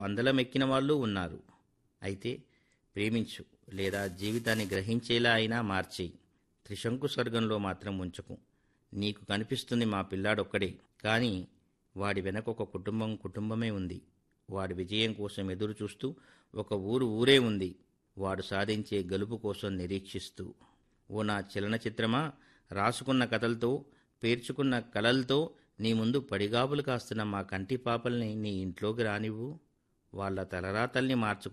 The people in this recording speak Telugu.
అందలమెక్కిన వాళ్ళు ఉన్నారు అయితే ప్రేమించు లేదా జీవితాన్ని గ్రహించేలా అయినా మార్చేయి త్రిశంకు స్వర్గంలో మాత్రం ఉంచకు నీకు కనిపిస్తుంది మా పిల్లాడొక్కడే కానీ వాడి వెనక ఒక కుటుంబం కుటుంబమే ఉంది వాడి విజయం కోసం ఎదురు చూస్తూ ఒక ఊరు ఊరే ఉంది వాడు సాధించే గెలుపు కోసం నిరీక్షిస్తూ ఓ నా చలనచిత్రమా రాసుకున్న కథలతో పేర్చుకున్న కలలతో నీ ముందు పడిగాపులు కాస్తున్న మా కంటి పాపల్ని నీ ఇంట్లోకి రానివ్వు వాళ్ళ తలరాతల్ని మార్చుకు